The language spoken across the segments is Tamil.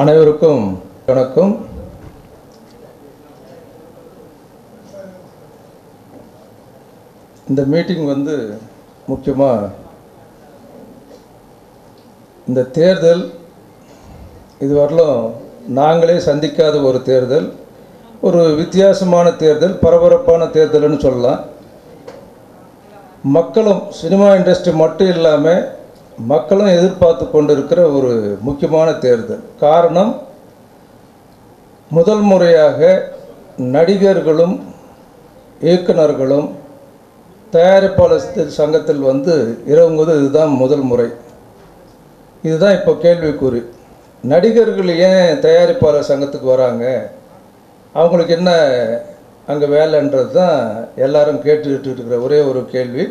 அனைவருக்கும் வணக்கம் இந்த மீட்டிங் வந்து முக்கியமாக இந்த தேர்தல் இதுவரையிலும் நாங்களே சந்திக்காத ஒரு தேர்தல் ஒரு வித்தியாசமான தேர்தல் பரபரப்பான தேர்தல்னு சொல்லலாம் மக்களும் சினிமா இண்டஸ்ட்ரி மட்டும் இல்லாமல் மக்களும் எதிர்பார்த்து கொண்டிருக்கிற ஒரு முக்கியமான தேர்தல் காரணம் முதல் முறையாக நடிகர்களும் இயக்குனர்களும் தயாரிப்பாளர் சங்கத்தில் வந்து இறங்குவது இதுதான் முதல் முறை இதுதான் இப்போ கேள்விக்குறி நடிகர்கள் ஏன் தயாரிப்பாளர் சங்கத்துக்கு வராங்க அவங்களுக்கு என்ன அங்கே வேலைன்றது தான் எல்லாரும் கேட்டுக்கிட்டு இருக்கிற ஒரே ஒரு கேள்வி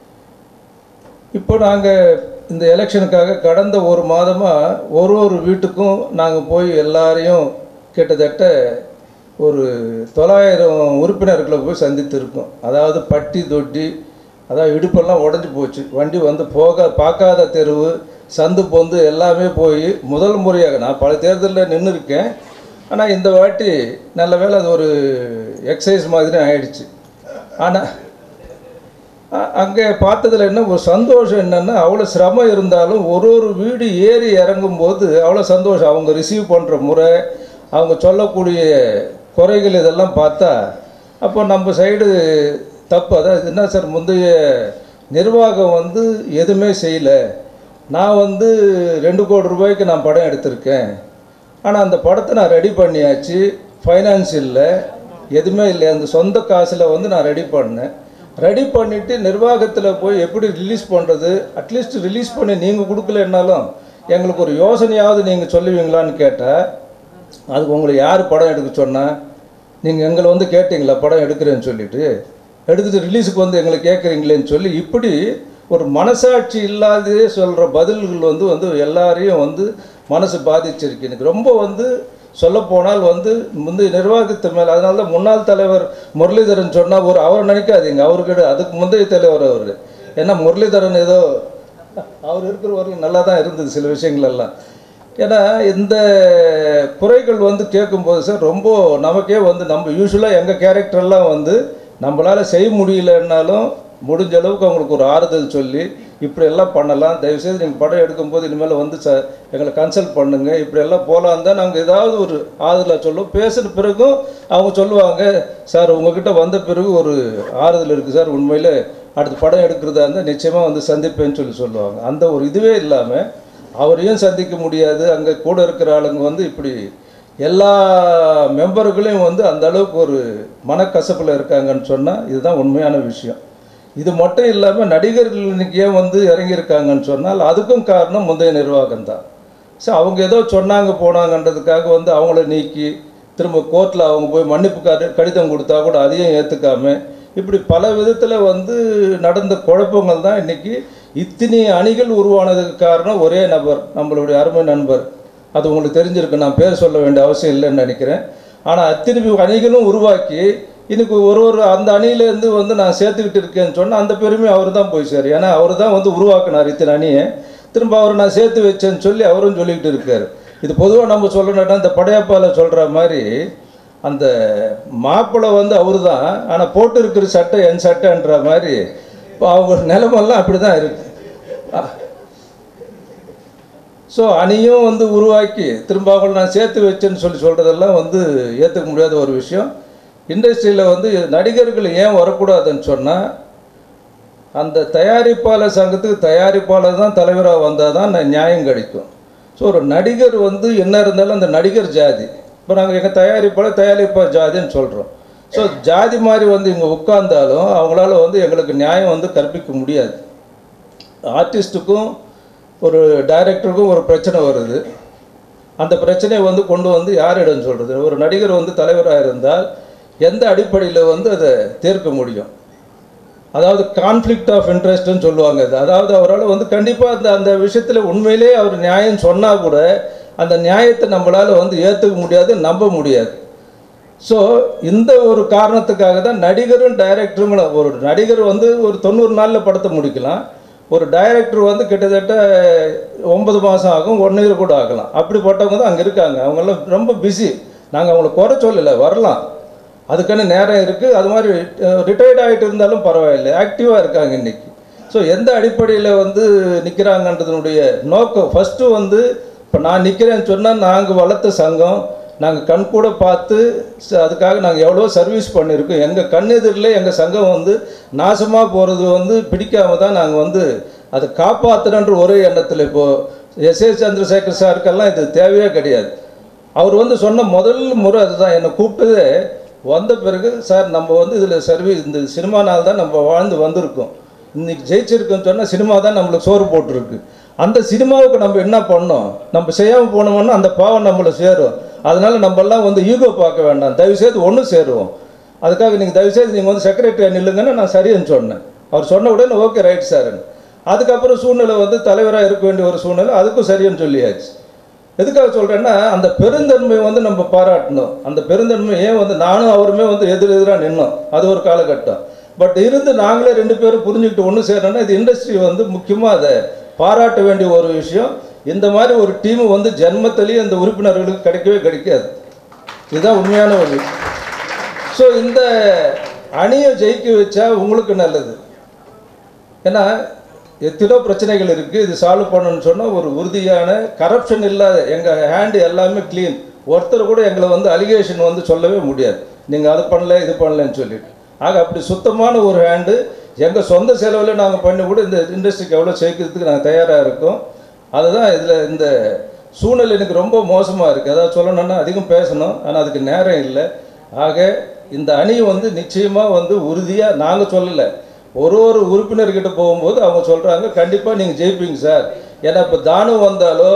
இப்போ நாங்கள் இந்த எலெக்ஷனுக்காக கடந்த ஒரு மாதமாக ஒரு ஒரு வீட்டுக்கும் நாங்கள் போய் எல்லாரையும் கிட்டத்தட்ட ஒரு தொள்ளாயிரம் உறுப்பினர்களை போய் சந்தித்திருக்கோம் அதாவது பட்டி தொட்டி அதாவது இடுப்பெல்லாம் உடஞ்சி போச்சு வண்டி வந்து போக பார்க்காத தெருவு சந்து பொந்து எல்லாமே போய் முதல் முறையாக நான் பல தேர்தலில் நின்று இருக்கேன் ஆனால் இந்த வாட்டி நல்ல வேளை அது ஒரு எக்ஸசைஸ் மாதிரி ஆயிடுச்சு ஆனால் அங்கே பார்த்ததுல என்ன ஒரு சந்தோஷம் என்னென்னா அவ்வளோ சிரமம் இருந்தாலும் ஒரு ஒரு வீடு ஏறி இறங்கும்போது அவ்வளோ சந்தோஷம் அவங்க ரிசீவ் பண்ணுற முறை அவங்க சொல்லக்கூடிய குறைகள் இதெல்லாம் பார்த்தா அப்போ நம்ம சைடு தப்பு அதாவது என்ன சார் முந்தைய நிர்வாகம் வந்து எதுவுமே செய்யலை நான் வந்து ரெண்டு கோடி ரூபாய்க்கு நான் படம் எடுத்திருக்கேன் ஆனால் அந்த படத்தை நான் ரெடி பண்ணியாச்சு ஃபைனான்ஸ் இல்லை எதுவுமே இல்லை அந்த சொந்த காசில் வந்து நான் ரெடி பண்ணேன் ரெடி பண்ணிவிட்டு நிர்வாகத்தில் போய் எப்படி ரிலீஸ் பண்ணுறது அட்லீஸ்ட் ரிலீஸ் பண்ணி நீங்கள் கொடுக்கலன்னாலும் எங்களுக்கு ஒரு யோசனையாவது நீங்கள் சொல்லுவீங்களான்னு கேட்டால் அதுக்கு உங்களை யார் படம் எடுக்க சொன்னா நீங்கள் எங்களை வந்து கேட்டிங்களா படம் எடுக்கிறேன்னு சொல்லிட்டு எடுத்துகிட்டு ரிலீஸுக்கு வந்து எங்களை கேட்குறீங்களேன்னு சொல்லி இப்படி ஒரு மனசாட்சி இல்லாததே சொல்கிற பதில்கள் வந்து வந்து எல்லாரையும் வந்து மனசு பாதிச்சிருக்கு எனக்கு ரொம்ப வந்து சொல்லப்போனால் வந்து முந்தைய நிர்வாகத்து மேலே அதனால தான் முன்னாள் தலைவர் முரளிதரன் சொன்னால் ஒரு அவர் நினைக்காதீங்க அவருக்கு அதுக்கு முந்தைய தலைவர் அவர் ஏன்னா முரளிதரன் ஏதோ அவர் இருக்கிற வரைக்கும் நல்லா தான் இருந்தது சில விஷயங்கள் எல்லாம் ஏன்னா இந்த குறைகள் வந்து கேட்கும்போது சார் ரொம்ப நமக்கே வந்து நம்ம யூஸ்வலாக எங்கள் கேரக்டர்லாம் வந்து நம்மளால் செய்ய முடியலன்னாலும் முடிஞ்ச அளவுக்கு அவங்களுக்கு ஒரு ஆறுதல் சொல்லி இப்படி எல்லாம் பண்ணலாம் தயவுசெய்து நீங்கள் படம் எடுக்கும்போது இனிமேல் வந்து ச எங்களை கன்சல்ட் பண்ணுங்கள் இப்படி எல்லாம் போகலான் தான் நாங்கள் ஏதாவது ஒரு ஆறுதலாக சொல்லுவோம் பேசின பிறகும் அவங்க சொல்லுவாங்க சார் உங்ககிட்ட வந்த பிறகு ஒரு ஆறுதல் இருக்குது சார் உண்மையில் அடுத்து படம் எடுக்கிறதா இருந்தால் நிச்சயமாக வந்து சந்திப்பேன்னு சொல்லி சொல்லுவாங்க அந்த ஒரு இதுவே இல்லாமல் அவரையும் சந்திக்க முடியாது அங்கே கூட இருக்கிற ஆளுங்க வந்து இப்படி எல்லா மெம்பர்களையும் வந்து அந்த அளவுக்கு ஒரு மனக்கசப்பில் இருக்காங்கன்னு சொன்னால் இதுதான் உண்மையான விஷயம் இது மட்டும் இல்லாமல் நடிகர்கள் இன்னைக்கு ஏன் வந்து இறங்கியிருக்காங்கன்னு சொன்னால் அதுக்கும் காரணம் முந்தைய நிர்வாகம் தான் ஸோ அவங்க ஏதோ சொன்னாங்க போனாங்கன்றதுக்காக வந்து அவங்கள நீக்கி திரும்ப கோர்ட்டில் அவங்க போய் மன்னிப்பு கடி கடிதம் கொடுத்தா கூட அதையும் ஏற்றுக்காம இப்படி பல விதத்தில் வந்து நடந்த குழப்பங்கள் தான் இன்றைக்கி இத்தனை அணிகள் உருவானதுக்கு காரணம் ஒரே நபர் நம்மளுடைய அருமை நண்பர் அது உங்களுக்கு தெரிஞ்சிருக்கு நான் பேர் சொல்ல வேண்டிய அவசியம் இல்லைன்னு நினைக்கிறேன் ஆனால் அத்தனை அணிகளும் உருவாக்கி இன்னைக்கு ஒரு ஒரு அந்த அணியிலேருந்து வந்து நான் சேர்த்துக்கிட்டு இருக்கேன்னு சொன்னால் அந்த பெருமை அவர் தான் போய் சார் ஏன்னா அவர் தான் வந்து உருவாக்கினார் இத்தனை அணியை திரும்ப அவர் நான் சேர்த்து வச்சேன்னு சொல்லி அவரும் சொல்லிக்கிட்டு இருக்கார் இது பொதுவாக நம்ம சொல்லணும்னா இந்த படையப்பால சொல்கிற மாதிரி அந்த மாப்பிள்ளை வந்து அவர் தான் ஆனால் போட்டு இருக்கிற சட்டை என் சட்டைன்ற மாதிரி இப்போ அவங்க நிலமெல்லாம் அப்படி தான் இருக்கு ஸோ அணியும் வந்து உருவாக்கி திரும்ப அவங்கள நான் சேர்த்து வச்சேன்னு சொல்லி சொல்கிறதெல்லாம் வந்து ஏற்றுக்க முடியாத ஒரு விஷயம் இண்டஸ்ட்ரியில் வந்து நடிகர்கள் ஏன் வரக்கூடாதுன்னு சொன்னால் அந்த தயாரிப்பாளர் சங்கத்துக்கு தயாரிப்பாளர் தான் தலைவராக வந்தால் தான் நியாயம் கிடைக்கும் ஸோ ஒரு நடிகர் வந்து என்ன இருந்தாலும் அந்த நடிகர் ஜாதி இப்போ நாங்கள் எங்கள் தயாரிப்பாளர் தயாரிப்பாளர் ஜாதின்னு சொல்கிறோம் ஸோ ஜாதி மாதிரி வந்து இங்கே உட்கார்ந்தாலும் அவங்களால வந்து எங்களுக்கு நியாயம் வந்து கற்பிக்க முடியாது ஆர்டிஸ்ட்டுக்கும் ஒரு டைரக்டருக்கும் ஒரு பிரச்சனை வருது அந்த பிரச்சனையை வந்து கொண்டு வந்து யாரிடம் சொல்கிறது ஒரு நடிகர் வந்து தலைவராக இருந்தால் எந்த அடிப்படையில் வந்து அதை தீர்க்க முடியும் அதாவது கான்ஃப்ளிக்ட் ஆஃப் இன்ட்ரெஸ்ட்னு சொல்லுவாங்க அது அதாவது அவரால் வந்து கண்டிப்பாக அந்த அந்த விஷயத்தில் உண்மையிலே அவர் நியாயம் சொன்னால் கூட அந்த நியாயத்தை நம்மளால் வந்து ஏற்றுக்க முடியாது நம்ப முடியாது ஸோ இந்த ஒரு காரணத்துக்காக தான் நடிகரும் டைரக்டரும் ஒரு நடிகர் வந்து ஒரு தொண்ணூறு நாளில் படத்தை முடிக்கலாம் ஒரு டைரக்டர் வந்து கிட்டத்தட்ட ஒன்பது மாதம் ஆகும் ஒன் இயர் கூட ஆகலாம் அப்படிப்பட்டவங்க தான் அங்கே இருக்காங்க அவங்கெல்லாம் ரொம்ப பிஸி நாங்கள் அவங்கள குறை சொல்லலை வரலாம் அதுக்கான நேரம் இருக்குது அது மாதிரி ரிட்டையர்ட் ஆகிட்டு இருந்தாலும் பரவாயில்லை ஆக்டிவாக இருக்காங்க இன்னைக்கு ஸோ எந்த அடிப்படையில் வந்து நிற்கிறாங்கன்றதுனுடைய நோக்கம் ஃபஸ்ட்டு வந்து இப்போ நான் நிற்கிறேன்னு சொன்னால் நாங்கள் வளர்த்த சங்கம் நாங்கள் கண் கூட பார்த்து ச- அதுக்காக நாங்கள் எவ்வளோ சர்வீஸ் பண்ணியிருக்கோம் எங்கள் கண்ணெதிரில் எங்கள் சங்கம் வந்து நாசமாக போகிறது வந்து பிடிக்காம தான் நாங்கள் வந்து அதை காப்பாற்றணுன்ற ஒரே எண்ணத்தில் இப்போது எஸ் ஏ சந்திரசேகர் சாருக்கெல்லாம் இது தேவையே கிடையாது அவர் வந்து சொன்ன முதல் முறை அதுதான் என்னை கூப்பிட்டதே வந்த பிறகு சார் நம்ம வந்து இதில் சர்வீஸ் இந்த சினிமானால் தான் நம்ம வாழ்ந்து வந்திருக்கோம் இன்னைக்கு ஜெயிச்சிருக்கோன்னு சொன்னால் சினிமா தான் நம்மளுக்கு சோறு போட்டிருக்கு அந்த சினிமாவுக்கு நம்ம என்ன பண்ணோம் நம்ம செய்யாமல் போனோம்னா அந்த பாவம் நம்மளை சேரும் அதனால நம்மெல்லாம் வந்து ஈகோ பார்க்க வேண்டாம் தயவுசெய்து ஒன்று சேருவோம் அதுக்காக நீங்கள் தயவுசெய்து நீங்கள் வந்து செக்ரட்டரியாக நில்லுங்கன்னு நான் சரின்னு சொன்னேன் அவர் சொன்ன உடனே ஓகே ரைட் சார்ன்னு அதுக்கப்புறம் சூழ்நிலை வந்து தலைவராக இருக்க வேண்டிய ஒரு சூழ்நிலை அதுக்கும் சரின்னு சொல்லியாச்சு எதுக்காக சொல்கிறேன்னா அந்த பெருந்தன்மை வந்து நம்ம பாராட்டணும் அந்த பெருந்தன்மை ஏன் வந்து நானும் அவருமே வந்து எதிர் எதிராக நின்னோம் அது ஒரு காலகட்டம் பட் இருந்து நாங்களே ரெண்டு பேரும் புரிஞ்சுக்கிட்டு ஒன்று சேரணும்னா இது இண்டஸ்ட்ரி வந்து முக்கியமாக அதை பாராட்ட வேண்டிய ஒரு விஷயம் இந்த மாதிரி ஒரு டீம் வந்து ஜென்மத்திலேயே இந்த உறுப்பினர்களுக்கு கிடைக்கவே கிடைக்காது இதுதான் உண்மையான ஒரு விஷயம் ஸோ இந்த அணியை ஜெயிக்க வச்சா உங்களுக்கு நல்லது ஏன்னா எத்தனோ பிரச்சனைகள் இருக்குது இது சால்வ் பண்ணணும்னு சொன்னால் ஒரு உறுதியான கரப்ஷன் இல்லாத எங்கள் ஹேண்டு எல்லாமே க்ளீன் ஒருத்தர் கூட எங்களை வந்து அலிகேஷன் வந்து சொல்லவே முடியாது நீங்கள் அது பண்ணல இது பண்ணலன்னு சொல்லிட்டு ஆக அப்படி சுத்தமான ஒரு ஹேண்டு எங்கள் சொந்த செலவில் நாங்கள் பண்ணி கூட இந்த இண்டஸ்ட்ரிக்கு எவ்வளோ சேர்க்கறதுக்கு நாங்கள் தயாராக இருக்கோம் அதுதான் இதில் இந்த சூழ்நிலை எனக்கு ரொம்ப மோசமாக இருக்குது அதாவது சொல்லணும்னா அதிகம் பேசணும் ஆனால் அதுக்கு நேரம் இல்லை ஆக இந்த அணி வந்து நிச்சயமாக வந்து உறுதியாக நாங்கள் சொல்லலை ஒரு ஒரு உறுப்பினர்கிட்ட போகும்போது அவங்க சொல்கிறாங்க கண்டிப்பாக நீங்கள் ஜெயிப்பீங்க சார் ஏன்னா இப்போ தானு வந்தாலோ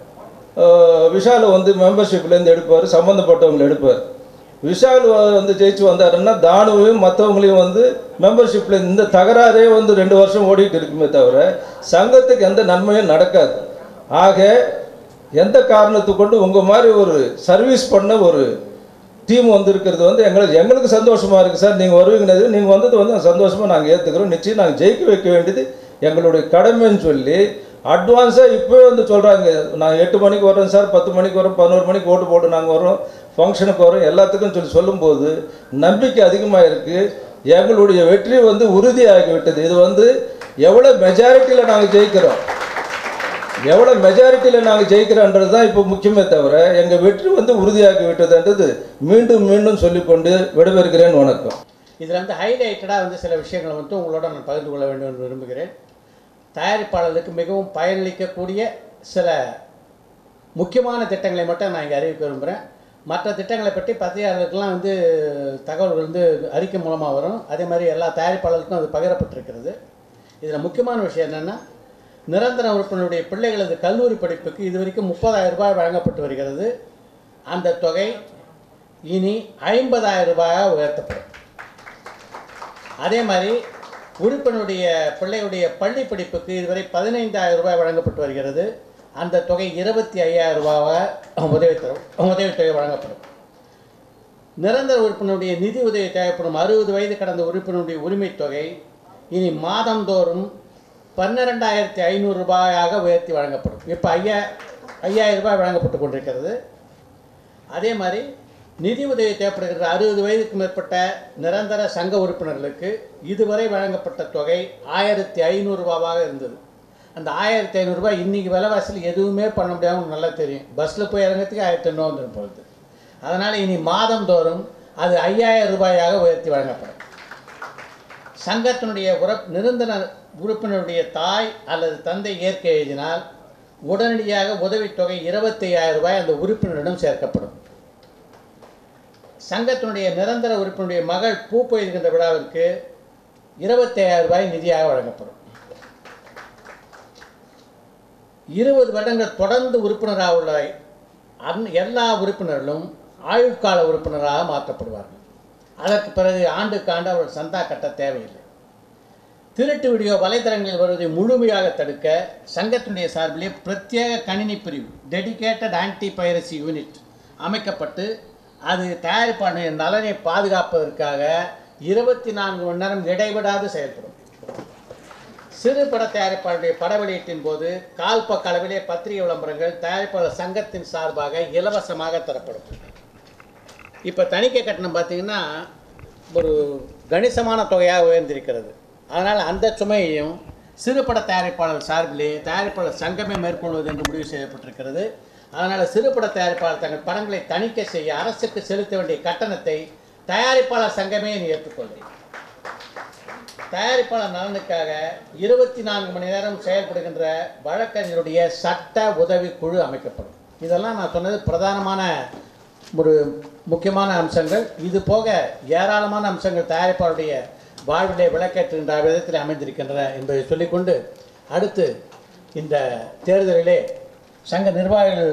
அஹ், விஷால் வந்து மெம்பர்ஷிப்லேருந்து எடுப்பார் சம்மந்தப்பட்டவங்களை எடுப்பார் விஷால் வ- வந்து ஜெயிச்சு வந்தாருன்னா தானுவையும் மற்றவங்களையும் வந்து மெம்பர்ஷிப்பில் இந்த தகராறே வந்து ரெண்டு வருஷம் ஓடிட்டு இருக்குமே தவிர சங்கத்துக்கு எந்த நன்மையும் நடக்காது ஆக எந்த காரணத்தை கொண்டு உங்கள் மாதிரி ஒரு சர்வீஸ் பண்ண ஒரு டீம் வந்திருக்கிறது வந்து எங்களுக்கு எங்களுக்கு சந்தோஷமாக இருக்குது சார் நீங்கள் வருவீங்கன்னது நீங்கள் வந்தது வந்து சந்தோஷமாக நாங்கள் ஏற்றுக்கிறோம் நிச்சயம் நாங்கள் ஜெயிக்க வைக்க வேண்டியது எங்களுடைய கடமைன்னு சொல்லி அட்வான்ஸாக இப்போவே வந்து சொல்கிறாங்க நான் எட்டு மணிக்கு வரோம் சார் பத்து மணிக்கு வரோம் பதினோரு மணிக்கு ஓட்டு போட்டு நாங்கள் வரோம் ஃபங்க்ஷனுக்கு வரோம் எல்லாத்துக்கும் சொல்லி சொல்லும்போது நம்பிக்கை அதிகமாக இருக்குது எங்களுடைய வெற்றி வந்து உறுதியாகி விட்டது இது வந்து எவ்வளோ மெஜாரிட்டியில் நாங்கள் ஜெயிக்கிறோம் எவ்வளோ மெஜாரிட்டியில் நாங்கள் ஜெயிக்கிறோன்றது தான் இப்போ முக்கியமே தவிர எங்கள் வெற்றி வந்து உறுதியாகி விட்டதுன்றது மீண்டும் மீண்டும் சொல்லிக்கொண்டு விடைபெறுகிறேன் வணக்கம் இதில் வந்து ஹைலைட்டடாக வந்து சில விஷயங்களை வந்து உங்களோட நான் பகிர்ந்து கொள்ள வேண்டும் என்று விரும்புகிறேன் தயாரிப்பாளர்களுக்கு மிகவும் பயனளிக்கக்கூடிய சில முக்கியமான திட்டங்களை மட்டும் நான் இங்கே அறிவிக்க விரும்புகிறேன் மற்ற திட்டங்களை பற்றி பத்திரிகையாளர்களுக்கெல்லாம் வந்து தகவல்கள் வந்து அறிக்கை மூலமாக வரும் அதே மாதிரி எல்லா தயாரிப்பாளர்களுக்கும் அது பகிரப்பட்டிருக்கிறது இதில் முக்கியமான விஷயம் என்னென்னா நிரந்தர உறுப்பினருடைய பிள்ளைகளது கல்லூரி படிப்புக்கு இதுவரைக்கும் முப்பதாயிரம் ரூபாய் வழங்கப்பட்டு வருகிறது அந்த தொகை இனி ஐம்பதாயிரம் ரூபாயாக உயர்த்தப்படும் அதே மாதிரி உறுப்பினருடைய பிள்ளையுடைய பள்ளி படிப்புக்கு இதுவரை பதினைந்தாயிரம் ரூபாய் வழங்கப்பட்டு வருகிறது அந்த தொகை இருபத்தி ஐயாயிரம் ரூபாவாக உதவித்தரும் உதவித்தொகை வழங்கப்படும் நிரந்தர உறுப்பினருடைய நிதி உதவி தேவைப்படும் அறுபது வயது கடந்த உறுப்பினருடைய உரிமைத் தொகை இனி மாதந்தோறும் பன்னிரெண்டாயிரத்தி ஐநூறு ரூபாயாக உயர்த்தி வழங்கப்படும் இப்போ ஐயா ஐயாயிரம் ரூபாய் வழங்கப்பட்டு கொண்டிருக்கிறது அதே மாதிரி நிதி உதவி தேவைப்படுகிற அறுபது வயதுக்கு மேற்பட்ட நிரந்தர சங்க உறுப்பினர்களுக்கு இதுவரை வழங்கப்பட்ட தொகை ஆயிரத்தி ஐநூறுரூபாவாக இருந்தது அந்த ஆயிரத்தி ஐநூறுரூபா இன்றைக்கி விலைவாசியில் எதுவுமே பண்ண முடியாமல் உங்களுக்கு நல்லா தெரியும் பஸ்ஸில் போய் இறங்கிறதுக்கு ஆயிரத்தி ஐநூறு வந்துடும் பொழுது அதனால் இனி மாதந்தோறும் அது ஐயாயிரம் ரூபாயாக உயர்த்தி வழங்கப்படும் சங்கத்தினுடைய உறப் நிரந்தர உறுப்பினருடைய தாய் அல்லது தந்தை இயற்கை எழுதினால் உடனடியாக உதவித்தொகை இருபத்தி ஐயாயிரம் ரூபாய் அந்த உறுப்பினரிடம் சேர்க்கப்படும் சங்கத்தினுடைய நிரந்தர உறுப்பினருடைய மகள் பூ பெய்கின்ற விழாவிற்கு இருபத்தி ஐயாயிரம் ரூபாய் நிதியாக வழங்கப்படும் இருபது வருடங்கள் தொடர்ந்து உறுப்பினராக உள்ள அன் எல்லா உறுப்பினர்களும் ஆயுட்கால உறுப்பினராக மாற்றப்படுவார்கள் அதற்கு பிறகு ஆண்டுக்கு ஆண்டு அவர்கள் சந்தா கட்ட தேவையில்லை திருட்டு வீடியோ வலைத்தளங்களில் வருவதை முழுமையாக தடுக்க சங்கத்தினுடைய சார்பிலே பிரத்யேக கணினி பிரிவு டெடிகேட்டட் ஆன்டி பைரசி யூனிட் அமைக்கப்பட்டு அது தயாரிப்பாளரின் நலனை பாதுகாப்பதற்காக இருபத்தி நான்கு மணி நேரம் இடைவிடாது செயல்படும் சிறு பட தயாரிப்பாளருடைய பட வெளியீட்டின் போது கால் பக்க அளவிலே பத்திரிகை விளம்பரங்கள் தயாரிப்பாளர் சங்கத்தின் சார்பாக இலவசமாக தரப்படும் இப்போ தணிக்கை கட்டணம் பார்த்தீங்கன்னா ஒரு கணிசமான தொகையாக உயர்ந்திருக்கிறது அதனால் அந்த சுமையையும் சிறுபட தயாரிப்பாளர் சார்பிலே தயாரிப்பாளர் சங்கமே மேற்கொள்வது என்று முடிவு செய்யப்பட்டிருக்கிறது அதனால் சிறுபட தயாரிப்பாளர் தங்கள் படங்களை தணிக்கை செய்ய அரசுக்கு செலுத்த வேண்டிய கட்டணத்தை தயாரிப்பாளர் சங்கமே ஏற்றுக்கொள்ளும் தயாரிப்பாளர் நலனுக்காக இருபத்தி நான்கு மணி நேரம் செயல்படுகின்ற வழக்கறிஞருடைய சட்ட உதவி குழு அமைக்கப்படும் இதெல்லாம் நான் சொன்னது பிரதானமான ஒரு முக்கியமான அம்சங்கள் இது போக ஏராளமான அம்சங்கள் தயாரிப்பாளருடைய வாழ்விலே விளக்கேற்றுகின்ற விதத்தில் அமைந்திருக்கின்றன என்பதை சொல்லிக்கொண்டு அடுத்து இந்த தேர்தலிலே சங்க நிர்வாகிகள்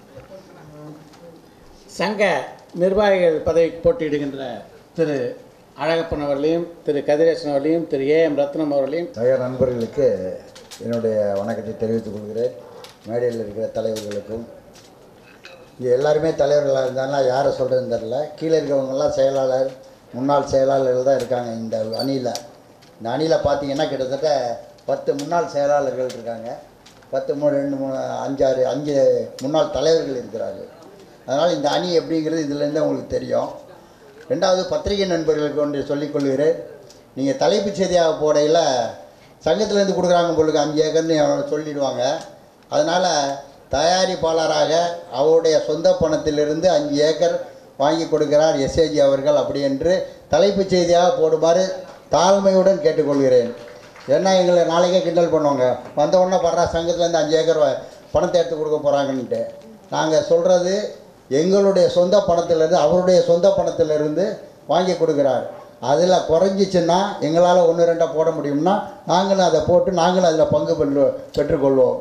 சங்க நிர்வாகிகள் பதவிக்கு போட்டியிடுகின்ற திரு அழகப்பன் அவர்களையும் திரு கதிரேசன் அவர்களையும் திரு ஏ எம் ரத்னம் அவர்களையும் சக நண்பர்களுக்கு என்னுடைய வணக்கத்தை தெரிவித்துக் கொள்கிறேன் மேடையில் இருக்கிற தலைவர்களுக்கும் இங்கே எல்லாருமே தலைவர்களாக இருந்தாலும் யாரை சொல்கிறதுன்னு தெரில கீழே இருக்கிறவங்கெல்லாம் செயலாளர் முன்னாள் செயலாளர்கள் தான் இருக்காங்க இந்த அணியில் இந்த அணியில் பார்த்தீங்கன்னா கிட்டத்தட்ட பத்து முன்னாள் செயலாளர்கள் இருக்காங்க பத்து மூணு ரெண்டு மூணு அஞ்சாறு அஞ்சு முன்னாள் தலைவர்கள் இருக்கிறார்கள் அதனால் இந்த அணி எப்படிங்கிறது இதுலேருந்து உங்களுக்கு தெரியும் ரெண்டாவது பத்திரிகை நண்பர்களுக்கு ஒன்று சொல்லிக்கொள்கிறேன் நீங்கள் தலைப்புச் செய்தியாக போடையில் சங்கத்திலேருந்து கொடுக்குறாங்க பொழுது அஞ்சு ஏக்கர்னு சொல்லிடுவாங்க அதனால் தயாரிப்பாளராக அவருடைய சொந்த பணத்திலிருந்து அஞ்சு ஏக்கர் வாங்கி கொடுக்கிறார் எஸ்ஏஜி அவர்கள் அப்படி என்று தலைப்புச் செய்தியாக போடுமாறு தாழ்மையுடன் கேட்டுக்கொள்கிறேன் ஏன்னா எங்களை நாளைக்கே கிண்டல் பண்ணுவாங்க வந்த உடனே படுறா சங்கத்துலேருந்து அஞ்சு ஏக்கர் வ- பணத்தை எடுத்து கொடுக்க போகிறாங்கன்ட்டு நாங்கள் சொல்கிறது எங்களுடைய சொந்த பணத்திலிருந்து அவருடைய சொந்த பணத்திலிருந்து வாங்கி கொடுக்குறார் அதில் குறைஞ்சிச்சுன்னா எங்களால் ஒன்று ரெண்டாக போட முடியும்னா நாங்களும் அதை போட்டு நாங்களும் அதில் பங்கு பெற்று பெற்றுக்கொள்வோம்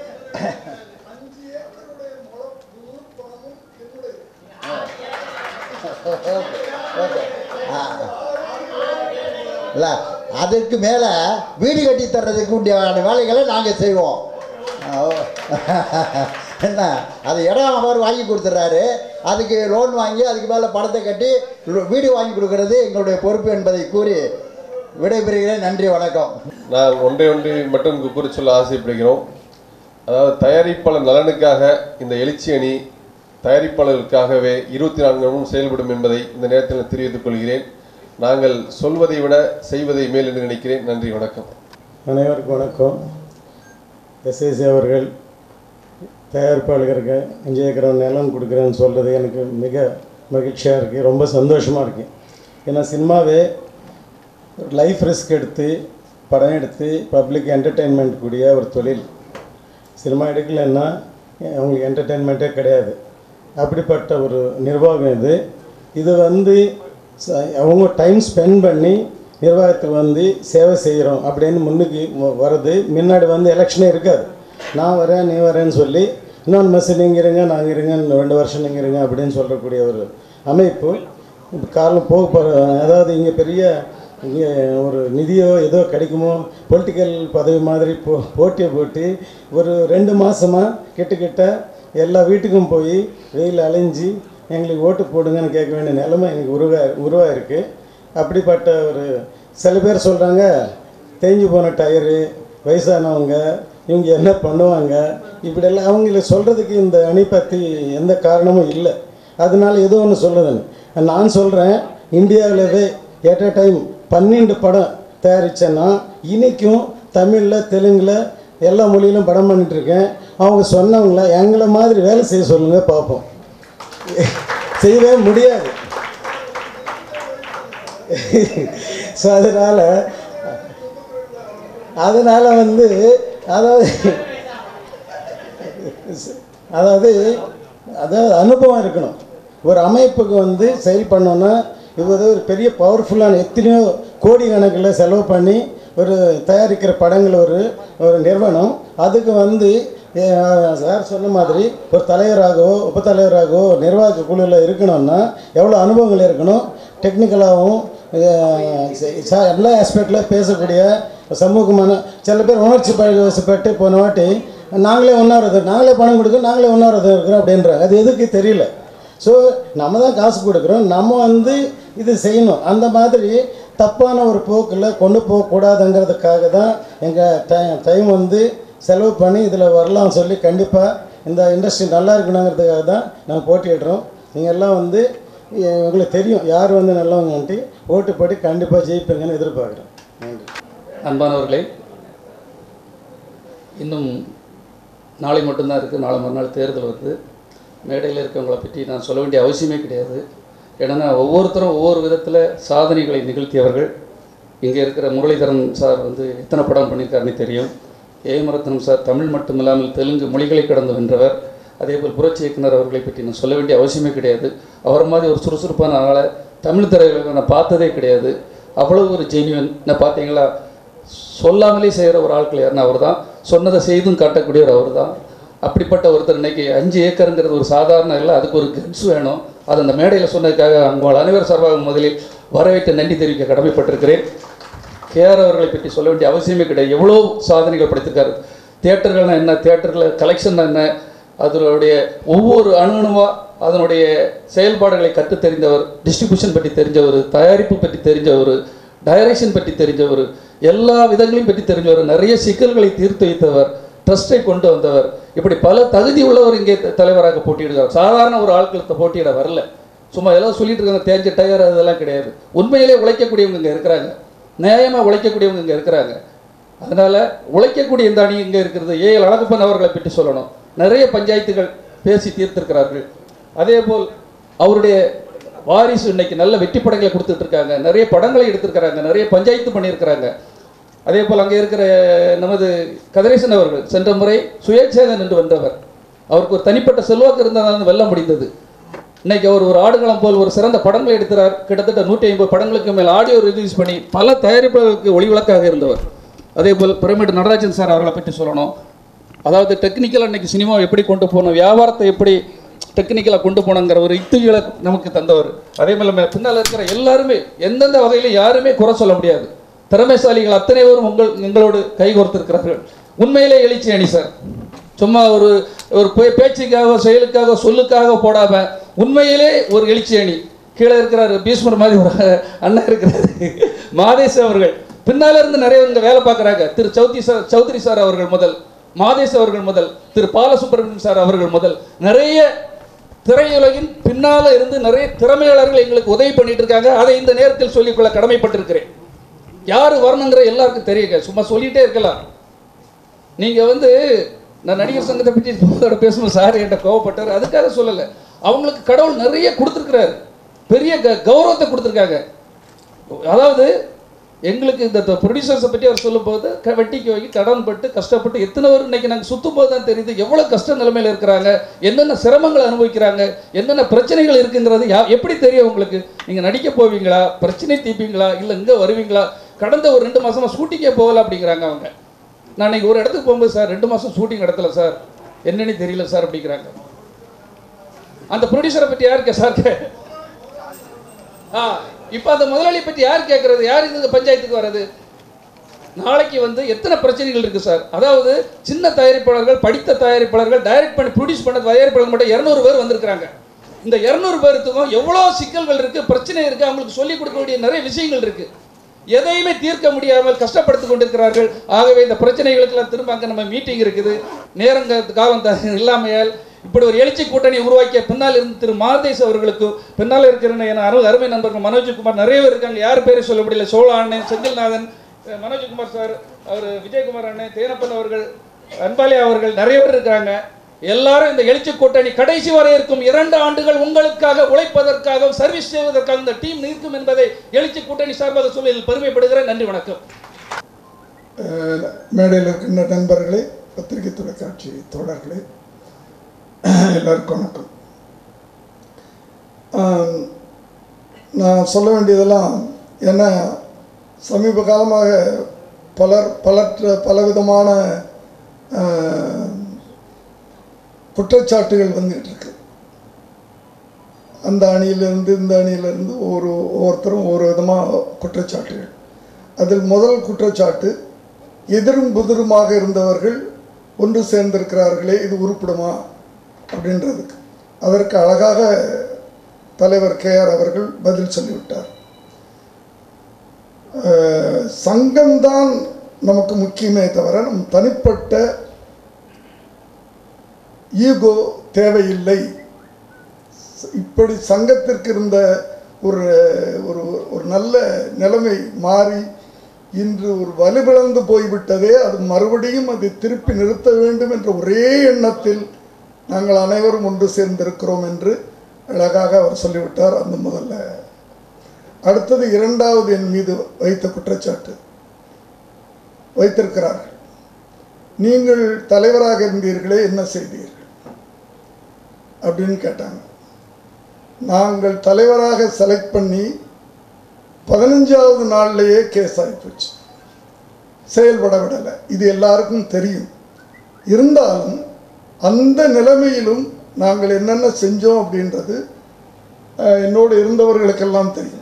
ஓகே ஓகே ஆ இல்லை அதுக்கு மேலே வீடு கட்டி தர்றதுக்கு உண்டான வேலைகளை நாங்கள் செய்வோம் ஆ, ஓ. என்ன அது இடம் அவர் வாங்கி கொடுத்துட்றாரு அதுக்கு லோன் வாங்கி அதுக்கு மேலே பணத்தை கட்டி லோ- வீடு வாங்கி கொடுக்கறது எங்களுடைய பொறுப்பு என்பதை கூறி விடைபெறுகிறேன் நன்றி வணக்கம் நான் ஒன்றை ஒன்றை மட்டும் இங்கு கூறி சொல்ல ஆசைப்படுகிறோம் அதாவது தயாரிப்பாளர் நலனுக்காக இந்த எழுச்சி அணி தயாரிப்பாளர்களுக்காகவே இருபத்தி நான்கு மணி செயல்படும் என்பதை இந்த நேரத்தில் தெரிவித்துக் கொள்கிறேன் நாங்கள் சொல்வதை விட செய்வதை மேல் என்று நினைக்கிறேன் நன்றி வணக்கம் அனைவருக்கும் வணக்கம் எஸ்எஸ்சி அவர்கள் தயாரிப்பாளருக்கு அஞ்சு ஏக்கர் நிலம் கொடுக்குறேன்னு சொல்கிறது எனக்கு மிக மகிழ்ச்சியாக இருக்குது ரொம்ப சந்தோஷமாக இருக்குது ஏன்னா சினிமாவே லைஃப் ரிஸ்க் எடுத்து படம் எடுத்து பப்ளிக் என்டர்டெயின்மெண்ட் கூடிய ஒரு தொழில் சினிமா எடுக்கலைன்னா அவங்களுக்கு என்டர்டெயின்மெண்ட்டே கிடையாது அப்படிப்பட்ட ஒரு நிர்வாகம் இது இது வந்து ச- அவங்க டைம் ஸ்பெண்ட் பண்ணி நிர்வாகத்துக்கு வந்து சேவை செய்கிறோம் அப்படின்னு முன்னுக்கு வ- வருது முன்னாடி வந்து எலெக்ஷனே இருக்காது நான் வரேன் நீ வரேன்னு சொல்லி இன்னொன்று மெஸ்ஸு நீங்கள் இருங்க நாங்கள் இருங்க இன்னும் ரெண்டு வருஷம் நீங்கள் இருங்க அப்படின்னு சொல்லக்கூடிய ஒரு அமைப்பு இப்போ காலம் போக போகிற அதாவது இங்கே பெரிய இங்கே ஒரு நிதியோ ஏதோ கிடைக்குமோ பொலிட்டிக்கல் பதவி மாதிரி போ போட்டியை போட்டு ஒரு ரெண்டு மாதமாக கிட்ட எல்லா வீட்டுக்கும் போய் வெயில் அலைஞ்சு எங்களுக்கு ஓட்டு போடுங்கன்னு கேட்க வேண்டிய நிலைமை எனக்கு உருவா உருவாயிருக்கு அப்படிப்பட்ட ஒரு சில பேர் சொல்கிறாங்க தேஞ்சு போன டயரு வயசானவங்க இவங்க என்ன பண்ணுவாங்க இப்படியெல்லாம் அவங்கள சொல்கிறதுக்கு இந்த அணி பற்றி எந்த காரணமும் இல்லை அதனால ஏதோ ஒன்று சொல்லுதுன்னு நான் சொல்கிறேன் இந்தியாவிலவே எட் a டைம் பன்னெண்டு படம் தயாரித்தேன்னா இன்றைக்கும் தமிழில் தெலுங்கில் எல்லா மொழியிலும் படம் பண்ணிட்டு இருக்கேன் அவங்க சொன்னவங்கள எங்களை மாதிரி வேலை செய்ய சொல்லுங்கள் பார்ப்போம் செய்யவே முடியாது ஸோ அதனால் அதனால் வந்து அதாவது அதாவது அதாவது அனுபவம் இருக்கணும் ஒரு அமைப்புக்கு வந்து செயல் பண்ணோன்னா இது வந்து ஒரு பெரிய பவர்ஃபுல்லான எத்தனையோ கோடி கணக்கில் செலவு பண்ணி ஒரு தயாரிக்கிற படங்கள் ஒரு ஒரு நிறுவனம் அதுக்கு வந்து அஹ், சார் சொன்ன மாதிரி ஒரு தலைவராகவோ உப தலைவராகவோ நிர்வாக குழுவில் இருக்கணும்னா எவ்வளோ அனுபவங்கள் இருக்கணும் டெக்னிக்கலாகவும் எல்லா ஆஸ்பெக்டில் பேசக்கூடிய சமூகமான சில பேர் உணர்ச்சி வசப்பட்டு போன வாட்டி நாங்களே ஒன்றாவது நாங்களே பணம் கொடுக்குறோம் நாங்களே ஒன்றாவது இருக்கிறோம் அப்படின்றாங்க அது எதுக்கு தெரியல ஸோ நம்ம தான் காசு கொடுக்குறோம் நம்ம வந்து இது செய்யணும் அந்த மாதிரி தப்பான ஒரு போக்கில் கொண்டு போகக்கூடாதுங்கிறதுக்காக தான் எங்கள் டைம் வந்து செலவு பண்ணி இதில் வரலாம் சொல்லி கண்டிப்பாக இந்த இண்டஸ்ட்ரி நல்லா இருக்கணுங்கிறதுக்காக தான் நாங்கள் போட்டியிடுறோம் நீங்கள் எல்லாம் வந்து எ- உங்களுக்கு தெரியும் யார் வந்து நல்லவங்கன்ட்டு ஓட்டு போட்டு கண்டிப்பாக ஜெயிப்பீங்கன்னு எதிர்பார்க்குறேன் நன்றி அன்பானவர்களே இன்னும் நாளை மட்டும்தான் இருக்குது நாளை மறுநாள் தேர்தல் வருது மேடையில் இருக்கவங்கள பற்றி நான் சொல்ல வேண்டிய அவசியமே கிடையாது ஏன்னா ஒவ்வொருத்தரும் ஒவ்வொரு விதத்தில் சாதனைகளை நிகழ்த்தியவர்கள் இங்கே இருக்கிற முரளிதரன் சார் வந்து எத்தனை படம் பண்ணியிருக்காருன்னு தெரியும் ஏமரத்னம் சார் தமிழ் மட்டும் இல்லாமல் தெலுங்கு மொழிகளை கடந்து வென்றவர் அதேபோல் புரட்சி இயக்குனர் அவர்களை பற்றி நான் சொல்ல வேண்டிய அவசியமே கிடையாது அவர் மாதிரி ஒரு சுறுசுறுப்பான ஆளை தமிழ் திரையுலகில் நான் பார்த்ததே கிடையாது அவ்வளோ ஒரு ஜெனியன் நான் பார்த்தீங்களா சொல்லாமலே செய்கிற ஒரு ஆட்கள் யாருன்னா அவர் தான் சொன்னதை செய்தும் காட்டக்கூடியவர் அவர் தான் அப்படிப்பட்ட ஒருத்தர் இன்னைக்கு அஞ்சு ஏக்கருங்கிறது ஒரு சாதாரண இல்லை அதுக்கு ஒரு கன்ஸ் வேணும் அது அந்த மேடையில் சொன்னதுக்காக உங்கள் அனைவர் சார்பாக முதலில் வரவேற்று நன்றி தெரிவிக்க கடமைப்பட்டிருக்கிறேன் கேஆர் அவர்களை பற்றி சொல்ல வேண்டிய அவசியமே கிடையாது எவ்வளோ சாதனைகள் படைத்திருக்காரு தியேட்டர்கள்னா என்ன தியேட்டரில் கலெக்ஷன் என்ன அதனுடைய ஒவ்வொரு அணுகுணுவா அதனுடைய செயல்பாடுகளை கற்றுத் தெரிந்தவர் டிஸ்ட்ரிபியூஷன் பற்றி தெரிஞ்சவர் தயாரிப்பு பற்றி தெரிஞ்சவர் டைரக்ஷன் பற்றி தெரிஞ்சவர் எல்லா விதங்களையும் பற்றி தெரிஞ்சவர் நிறைய சிக்கல்களை தீர்த்து வைத்தவர் ட்ரஸ்டை கொண்டு வந்தவர் இப்படி பல தகுதி உள்ளவர் இங்கே த- தலைவராக போட்டியிடுகிறார் சாதாரண ஒரு ஆட்களத்தை போட்டியிட வரல சும்மா எல்லாம் சொல்லிட்டு இருக்காங்க தேஞ்ச டயர் அதெல்லாம் கிடையாது உண்மையிலே உழைக்கக்கூடியவங்க இங்கே இருக்கிறாங்க நியாயமாக உழைக்கக்கூடியவங்க இங்கே இருக்கிறாங்க அதனால் உழைக்கக்கூடிய இந்த அணி இங்கே இருக்கிறது ஏஎல் அழகப்பன் அவர்களை பற்றி சொல்லணும் நிறைய பஞ்சாயத்துகள் பேசி தீர்த்திருக்கிறார்கள் அதேபோல் அவருடைய வாரிசு இன்னைக்கு நல்ல வெற்றி படங்களை கொடுத்துட்டு இருக்காங்க நிறைய படங்களை எடுத்திருக்கிறாங்க நிறைய பஞ்சாயத்து பண்ணியிருக்கிறாங்க அதே போல் அங்கே இருக்கிற நமது கதிரேசன் அவர்கள் சென்ற முறை சுயேட்சையாக நின்று வென்றவர் அவருக்கு ஒரு தனிப்பட்ட செல்வாக்கு இருந்தால் வெல்ல முடிந்தது இன்னைக்கு அவர் ஒரு ஆடுகளம் போல் ஒரு சிறந்த படங்களை எடுக்கிறார் கிட்டத்தட்ட நூற்றி ஐம்பது படங்களுக்கு மேல் ஆடியோ ரிலீஸ் பண்ணி பல தயாரிப்பாளர்களுக்கு ஒளிவிளக்காக இருந்தவர் அதே போல் பிரமிட் நடராஜன் சார் அவர்களை பற்றி சொல்லணும் அதாவது டெக்னிக்கலாக இன்னைக்கு சினிமாவை எப்படி கொண்டு போகணும் வியாபாரத்தை எப்படி டெக்னிக்கலாக கொண்டு போகணுங்கிற ஒரு யுக்திகளை நமக்கு தந்தவர் அதே மாதிரி பின்னால் இருக்கிற எல்லாருமே எந்தெந்த வகையிலும் யாருமே குறை சொல்ல முடியாது திறமைசாலிகள் அத்தனை பேரும் உங்கள் எங்களோடு கைகோர்த்திருக்கிறார்கள் உண்மையிலே எழுச்சி அணி சார் சும்மா ஒரு ஒரு பே- பேச்சுக்காக செயலுக்காக சொல்லுக்காக போடாம உண்மையிலே ஒரு எழுச்சி அணி கீழே இருக்கிறாரு பீஷ்மர் மாதிரி ஒரு அண்ணன் இருக்கிறாரு மாதேஷ் அவர்கள் பின்னால இருந்து நிறைய இங்க வேலை பார்க்குறாங்க திரு சௌத்ரி சார் சௌத்ரி சார் அவர்கள் முதல் மாதேஷ் அவர்கள் முதல் திரு பாலசுப்ரமணியம் சார் அவர்கள் முதல் நிறைய திரையுலகின் பின்னால இருந்து நிறைய திறமையாளர்கள் எங்களுக்கு உதவி பண்ணிட்டு இருக்காங்க அதை இந்த நேரத்தில் சொல்லிக்கொள்ள கடமைப்பட்டிருக்கிறேன் யார் வரணுங்கிற எல்லாருக்கும் தெரியுங்க சும்மா சொல்லிட்டே இருக்கலாம் நீங்க வந்து நான் நடிகர் சங்கத்தை பற்றி போதோட பேசும்போது சார் என்கிட்ட கோவப்பட்டார் அதுக்காக சொல்லலை அவங்களுக்கு கடவுள் நிறைய கொடுத்துருக்கிறாரு பெரிய க கௌரவத்தை கொடுத்துருக்காங்க அதாவது எங்களுக்கு இந்த ப்ரொடியூசர்ஸை பற்றி அவர் சொல்லும்போது க வெட்டிக்கு வாங்கி கடன் பட்டு கஷ்டப்பட்டு எத்தனை பேர் இன்னைக்கு நாங்கள் சுத்தும் போது தான் தெரியுது எவ்வளோ கஷ்ட நிலைமையில் இருக்கிறாங்க என்னென்ன சிரமங்களை அனுபவிக்கிறாங்க என்னென்ன பிரச்சனைகள் இருக்குங்கிறது யா எப்படி தெரியும் உங்களுக்கு நீங்கள் நடிக்க போவீங்களா பிரச்சனை தீர்ப்பீங்களா இல்லை இங்கே வருவீங்களா கடந்த ஒரு ரெண்டு மாசமா ஷூட்டிங்கே போகல அப்படிங்கிறாங்க அவங்க நான் இன்னைக்கு ஒரு இடத்துக்கு போகும்போது சார் ரெண்டு மாதம் ஷூட்டிங் நடத்தல சார் என்னன்னு தெரியல சார் அப்படிங்கிறாங்க அந்த ப்ரொடியூசரை பற்றி யார் கே சார் கே- ஆ இப்போ அந்த முதலாளியை பற்றி யார் கேட்கறது யார் இந்த பஞ்சாயத்துக்கு வர்றது நாளைக்கு வந்து எத்தனை பிரச்சனைகள் இருக்கு சார் அதாவது சின்ன தயாரிப்பாளர்கள் படித்த தயாரிப்பாளர்கள் டைரக்ட் பண்ணி ப்ரொடியூஸ் பண்ண தயாரிப்பாளர்கள் மட்டும் இரநூறு பேர் வந்திருக்கிறாங்க இந்த இரநூறு பேருத்துக்கும் எவ்வளோ சிக்கல்கள் இருக்கு பிரச்சனை இருக்கு அவங்களுக்கு சொல்லிக் கொடுக்க வேண்டிய நிறைய விஷயங்கள் இருக்கு எதையுமே தீர்க்க முடியாமல் கஷ்டப்படுத்திக் கொண்டிருக்கிறார்கள் ஆகவே இந்த பிரச்சனைகளுக்கெல்லாம் திரும்ப அங்கே நம்ம மீட்டிங் இருக்குது நேரங்க காலம் த- இல்லாமையால் இப்படி ஒரு எழுச்சி கூட்டணி உருவாக்கிய பின்னால் இருந்து திரு மாதேஷ் அவர்களுக்கும் பின்னால் இருக்கிற என் அரு அருமை நண்பர்கள் மனோஜ்குமார் நிறைய பேர் இருக்காங்க யார் பேரை சொல்ல முடியல சோழ அண்ணன் செந்தில்நாதன் அஹ் மனோஜ்குமார் சார் அவர் விஜயகுமார் அண்ணன் தேனப்பன் அவர்கள் அன்பாலி அவர்கள் நிறைய பேர் இருக்காங்க எல்லாரும் இந்த எழுச்சி கூட்டணி கடைசி வரை இருக்கும் இரண்டு ஆண்டுகள் உங்களுக்காக உழைப்பதற்காக சர்வீஸ் செய்வதற்காக இந்த டீம் நிற்கும் என்பதை எழுச்சி கூட்டணி சார்பாக சொல்லி பெருமைப்படுகிறேன் நன்றி வணக்கம் அஹ் மேடையில் இருக்கின்ற நண்பர்களே பத்திரிகை தொலைக்காட்சி தோழர்களே எல்லாருக்கும் வணக்கம் ஆம், நான் சொல்ல வேண்டியதெல்லாம் ஏன்னா சமீப காலமாக பலர் பலற்ற பலவிதமான அஹ், குற்றச்சாட்டுகள் வந்துகிட்டு இருக்கு அந்த அணியிலிருந்து இந்த அணியிலிருந்து ஒரு ஒவ்வொருத்தரும் ஒவ்வொரு விதமாக குற்றச்சாட்டுகள் அதில் முதல் குற்றச்சாட்டு எதிரும் புதிருமாக இருந்தவர்கள் ஒன்று சேர்ந்திருக்கிறார்களே இது உருப்படுமா அப்படின்றதுக்கு அதற்கு அழகாக தலைவர் கேஆர் அவர்கள் பதில் சொல்லிவிட்டார் அஹ், சங்கம்தான் நமக்கு முக்கியமே தவிர நம் தனிப்பட்ட ஈகோ தேவையில்லை இப்படி சங்கத்திற்கு இருந்த ஒரு ஒரு ஒரு நல்ல நிலைமை மாறி இன்று ஒரு வலுவிழந்து போய்விட்டதே அது மறுபடியும் அதை திருப்பி நிறுத்த வேண்டும் என்ற ஒரே எண்ணத்தில் நாங்கள் அனைவரும் ஒன்று சேர்ந்திருக்கிறோம் என்று அழகாக அவர் சொல்லிவிட்டார் அந்த முதல்ல அடுத்தது இரண்டாவது என் மீது வைத்த குற்றச்சாட்டு வைத்திருக்கிறார்கள் நீங்கள் தலைவராக இருந்தீர்களே என்ன செய்தீர்கள் அப்படின்னு கேட்டாங்க நாங்கள் தலைவராக செலக்ட் பண்ணி பதினஞ்சாவது நாள்லேயே கேஸ் ஆகிப்போச்சு செயல்பட விடலை இது எல்லாருக்கும் தெரியும் இருந்தாலும் அந்த நிலைமையிலும் நாங்கள் என்னென்ன செஞ்சோம் அப்படின்றது அஹ், என்னோடு இருந்தவர்களுக்கெல்லாம் தெரியும்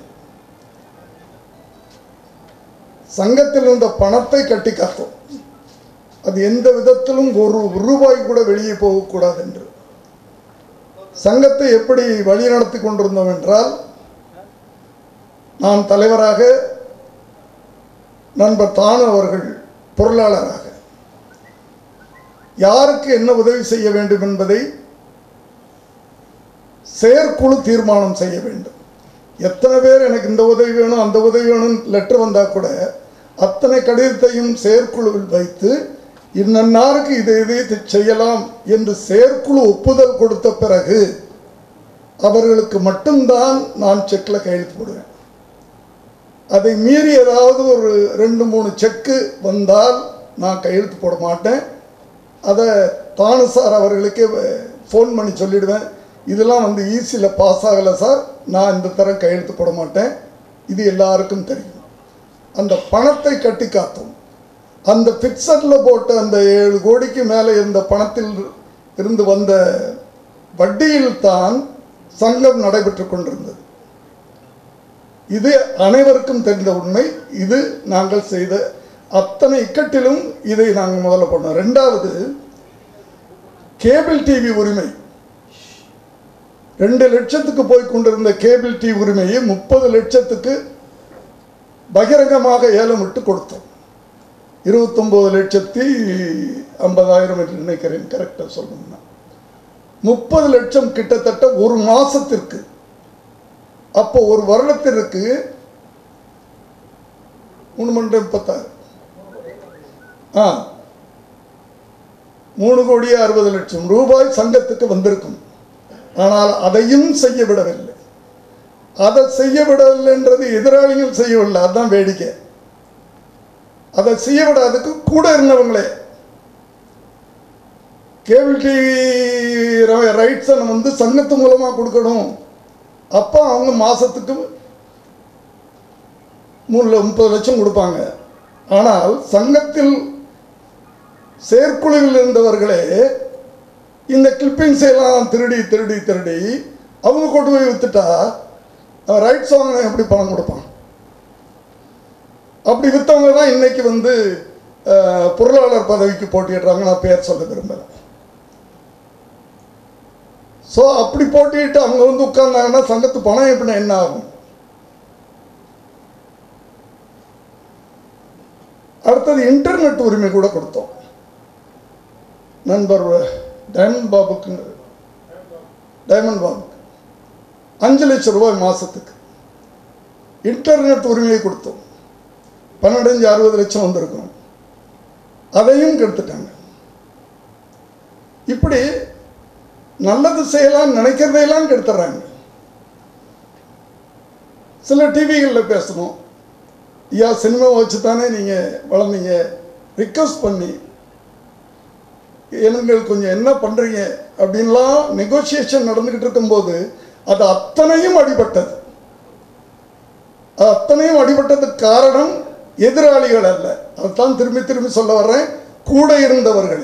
சங்கத்தில் இருந்த பணத்தை கட்டி காத்தோம் அது எந்த விதத்திலும் ஒரு ரூபாய் கூட வெளியே போகக்கூடாது என்று சங்கத்தை எப்படி வழிநடத்தி கொண்டிருந்தோம் என்றால் நான் தலைவராக நண்பர் தானு அவர்கள் பொருளாளராக யாருக்கு என்ன உதவி செய்ய வேண்டும் என்பதை செயற்குழு தீர்மானம் செய்ய வேண்டும் எத்தனை பேர் எனக்கு இந்த உதவி வேணும் அந்த உதவி வேணும் லெட்டர் வந்தால் கூட அத்தனை கடிதத்தையும் செயற்குழுவில் வைத்து இன்னன்னாருக்கு இதை இதை செய்யலாம் என்று செயற்குழு ஒப்புதல் கொடுத்த பிறகு அவர்களுக்கு மட்டும்தான் நான் செக்கில் கையெழுத்து போடுவேன் அதை மீறி ஏதாவது ஒரு ரெண்டு மூணு செக்கு வந்தால் நான் கையெழுத்து போட மாட்டேன் அதை தானு சார் அவர்களுக்கே ஃபோன் பண்ணி சொல்லிடுவேன் இதெல்லாம் வந்து ஈஸியில் பாஸ் ஆகலை சார் நான் இந்த தரம் கையெழுத்து போட மாட்டேன் இது எல்லாருக்கும் தெரியும் அந்த பணத்தை கட்டி காத்தோம் அந்த ஃபிக்சடில் போட்ட அந்த ஏழு கோடிக்கு மேலே இருந்த பணத்தில் இருந்து வந்த வட்டியில் தான் சங்கம் நடைபெற்று கொண்டிருந்தது இது அனைவருக்கும் தெரிந்த உண்மை இது நாங்கள் செய்த அத்தனை இக்கட்டிலும் இதை நாங்கள் முதல்ல பண்ணோம் ரெண்டாவது கேபிள் டிவி உரிமை ரெண்டு லட்சத்துக்கு போய் கொண்டிருந்த கேபிள் டிவி உரிமையை முப்பது லட்சத்துக்கு பகிரங்கமாக ஏலம் விட்டு கொடுத்தோம் இருபத்தொம்போது லட்சத்தி ஐம்பதாயிரம் என்று நினைக்கிறேன் கரெக்டாக சொல்லணும்னா முப்பது லட்சம் கிட்டத்தட்ட ஒரு மாசத்திற்கு அப்போ ஒரு வருடத்திற்கு மூணு மணி முப்பத்தாறு ஆ மூணு கோடியே அறுபது லட்சம் ரூபாய் சங்கத்துக்கு வந்திருக்கும் ஆனால் அதையும் செய்ய விடவில்லை அதை செய்ய விடவில்லைன்றது எதிராளிகள் செய்யவில்லை அதுதான் வேடிக்கை அதை செய்ய விடாததுக்கு கூட இருந்தவங்களே கேபிள் டிவி ரைட்ஸை நம்ம வந்து சங்கத்து மூலமாக கொடுக்கணும் அப்போ அவங்க மாதத்துக்கு மூணு முப்பது லட்சம் கொடுப்பாங்க ஆனால் சங்கத்தில் செயற்குழுவில் இருந்தவர்களே இந்த கிளிப்பிங்ஸ் எல்லாம் திருடி திருடி திருடி அவங்க கொண்டு போய் வித்துட்டா ரைட்ஸ் வாங்கின எப்படி பணம் கொடுப்பான் அப்படி விற்றவங்க தான் இன்னைக்கு வந்து அஹ், பொருளாளர் பதவிக்கு போட்டியிடுறாங்க நான் பேர் சொல்ல விரும்பலை ஸோ அப்படி போட்டிட்டு அவங்க வந்து உட்கார்ந்தாங்கன்னா சங்கத்து பணம் எப்படி என்ன ஆகும் அடுத்தது இன்டர்நெட் உரிமை கூட கொடுத்தோம் நண்பர் டைமண்ட் பாபுக்கு டைமண்ட் பாபுக்கு அஞ்சு லட்சம் ரூபாய் மாதத்துக்கு இன்டர்நெட் உரிமையை கொடுத்தோம் பன்னெண்டஞ்சு அறுபது லட்சம் வந்திருக்கும் அதையும் கெடுத்துட்டாங்க இப்படி நல்லது செய்யலாம் நினைக்கிறதையெல்லாம் கெடுத்துட்றாங்க சில டிவிகளில் பேசணும் ஐயா சினிமா வச்சு தானே நீங்கள் வளர்ந்தீங்க ரிக்வஸ்ட் பண்ணி எங்கள் கொஞ்சம் என்ன பண்ணுறீங்க அப்படின்லாம் நெகோசியேஷன் நடந்துக்கிட்டு இருக்கும்போது அது அத்தனையும் அடிபட்டது அது அத்தனையும் அடிபட்டதுக்கு காரணம் எதிராளிகள் அல்ல அதைத்தான் திரும்பி திரும்பி சொல்ல வர்றேன் கூட இருந்தவர்களே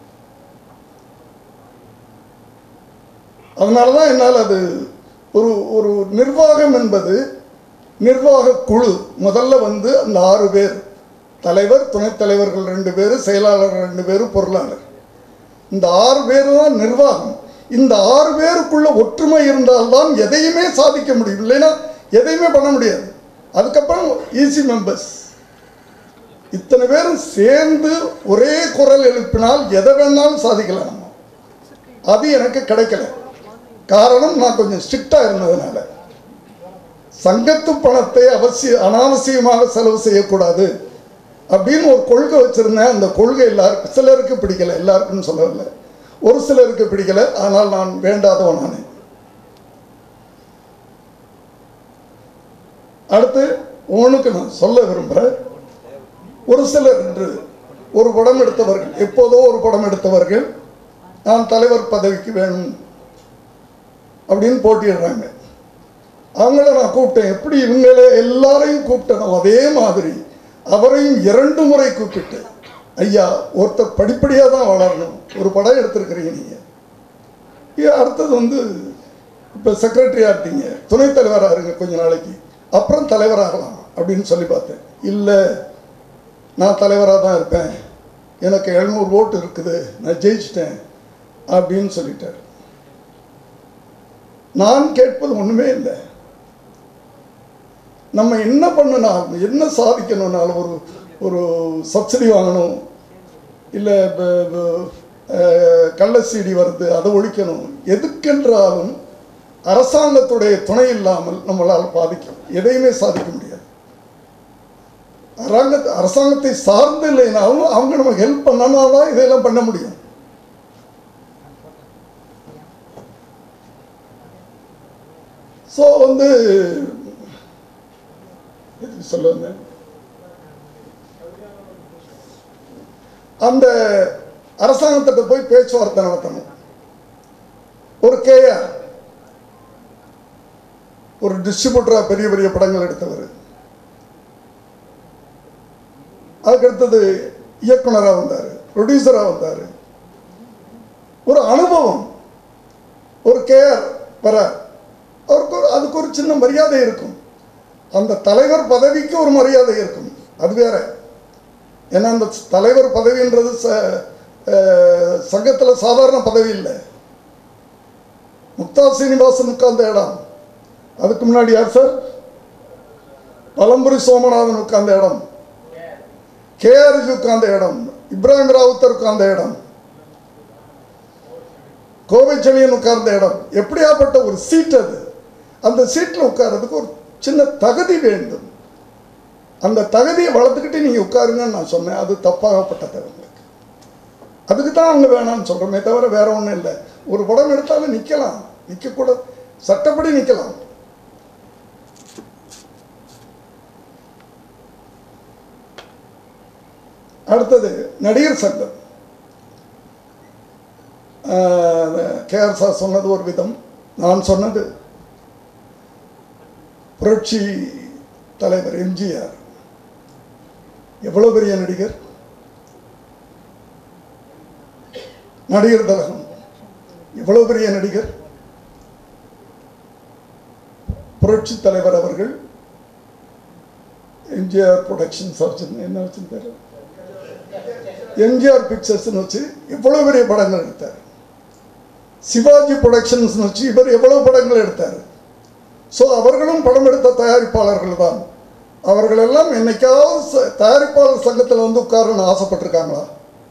அதனால தான் என்னால் அது ஒரு ஒரு நிர்வாகம் என்பது நிர்வாக குழு முதல்ல வந்து அந்த ஆறு பேர் தலைவர் துணைத் தலைவர்கள் ரெண்டு பேர் செயலாளர் ரெண்டு பேர் பொருளாளர் இந்த ஆறு பேர் தான் நிர்வாகம் இந்த ஆறு பேருக்குள்ள ஒற்றுமை இருந்தால்தான் எதையுமே சாதிக்க முடியும் இல்லைன்னா எதையுமே பண்ண முடியாது அதுக்கப்புறம் ஈசி மெம்பர்ஸ் இத்தனை பேரும் சேர்ந்து ஒரே குரல் எழுப்பினால் எதை வேணாலும் சாதிக்கலாம் நம்ம அது எனக்கு கிடைக்கல காரணம் நான் கொஞ்சம் ஸ்ட்ரிக்டாக இருந்ததுனால சங்கத்து பணத்தை அவசிய அனாவசியமாக செலவு செய்யக்கூடாது அப்படின்னு ஒரு கொள்கை வச்சிருந்தேன் அந்த கொள்கை எல்லாருக்கும் சிலருக்கு பிடிக்கல எல்லாருக்கும் சொல்லவில்லை ஒரு சிலருக்கு பிடிக்கல ஆனால் நான் வேண்டாதவன் நானே அடுத்து உனக்கு நான் சொல்ல விரும்புகிறேன் ஒரு சிலர் என்று ஒரு படம் எடுத்தவர்கள் எப்போதோ ஒரு படம் எடுத்தவர்கள் நான் தலைவர் பதவிக்கு வேணும் அப்படின்னு போட்டிடுறாங்க அவங்கள நான் கூப்பிட்டேன் எப்படி இவங்கள எல்லாரையும் கூப்பிட்டனோ அதே மாதிரி அவரையும் இரண்டு முறை கூப்பிட்டு ஐயா ஒருத்தர் படிப்படியாக தான் வளரணும் ஒரு படம் எடுத்திருக்கிறீங்க நீங்கள் அடுத்தது வந்து இப்போ செக்ரட்டரி ஆகிட்டீங்க துணைத் தலைவராக இருங்க கொஞ்ச நாளைக்கு அப்புறம் தலைவராகலாம் அப்படின்னு சொல்லி பார்த்தேன் இல்லை நான் தலைவராக தான் இருப்பேன் எனக்கு எழுநூறு ஓட்டு இருக்குது நான் ஜெயிச்சிட்டேன் அப்படின்னு சொல்லிட்டார் நான் கேட்பது ஒன்றுமே இல்லை நம்ம என்ன பண்ணினாலும் என்ன சாதிக்கணும்னாலும் ஒரு ஒரு சப்சிடி வாங்கணும் இல்லை கள்ள சீடி வருது அதை ஒழிக்கணும் எதுக்கென்றாலும் அரசாங்கத்துடைய துணை இல்லாமல் நம்மளால் பாதிக்கும் எதையுமே சாதிக்க முடியாது அரங்க அரசாங்கத்தை சார்ந்து இல்லைனாலும் அவங்க நமக்கு ஹெல்ப் பண்ணனா தான் இதெல்லாம் பண்ண முடியும் ஸோ வந்து எதுக்கு சொல்ல வந்தேன் அந்த அரசாங்கத்திட்ட போய் பேச்சுவார்த்தை நடத்தணும் ஒரு கேஆர் ஒரு டிஸ்ட்ரிபியூட்டராக பெரிய பெரிய படங்கள் எடுத்தவர் அதுக்கு அடுத்தது இயக்குனராக வந்தார் ப்ரொடியூசராக வந்தார் ஒரு அனுபவம் ஒரு கேஆர் வர அவருக்கு ஒரு அதுக்கு ஒரு சின்ன மரியாதை இருக்கும் அந்த தலைவர் பதவிக்கு ஒரு மரியாதை இருக்கும் அது வேற ஏன்னா அந்த தலைவர் பதவின்றது ச சங்கத்தில் சாதாரண பதவி இல்லை முக்தா சீனிவாசன் உட்கார்ந்த இடம் அதுக்கு முன்னாடி யார் சார் பலம்புரி சோமநாதன் உட்கார்ந்த இடம் கேஆர்ஜி உட்கார்ந்த இடம் இப்ராஹிம் ராவுத்தர் உட்கார்ந்த இடம் கோவை செழியன் உட்கார்ந்த இடம் எப்படியாப்பட்ட ஒரு சீட் அது அந்த சீட்டில் உட்கார்றதுக்கு ஒரு சின்ன தகுதி வேண்டும் அந்த தகுதியை வளர்த்துக்கிட்டு நீங்கள் உட்காருங்கன்னு நான் சொன்னேன் அது தப்பாகப்பட்டது அவங்களுக்கு அதுக்கு தான் அவங்க வேணாம்னு சொல்கிறோமே தவிர வேற ஒன்றும் இல்லை ஒரு படம் எடுத்தாலும் நிற்கலாம் நிற்கக்கூட சட்டப்படி நிற்கலாம் அடுத்தது நடிகர் சங்கம் கேஆர் சார் சொன்னது ஒரு விதம் நான் சொன்னது புரட்சி தலைவர் எம்ஜிஆர் எவ்வளோ பெரிய நடிகர் நடிகர் தலகம் எவ்வளோ பெரிய நடிகர் புரட்சி தலைவர் அவர்கள் எம்ஜிஆர் ப்ரொடக்ஷன்ஸ் வச்சு என்ன வச்சிருந்தாரு எம்ஜிஆர் பிக்சர்ஸ்னு வச்சு எவ்வளோ பெரிய படங்கள் எடுத்தார் சிவாஜி ப்ரொடக்ஷன்ஸ்னு வச்சு இவர் எவ்வளோ படங்கள் எடுத்தார் ஸோ அவர்களும் படம் எடுத்த தயாரிப்பாளர்கள் தான் அவர்கள் எல்லாம் என்னைக்காவது ச- தயாரிப்பாளர் சங்கத்தில் வந்து உட்காரணும்னு ஆசைப்பட்டிருக்காங்களா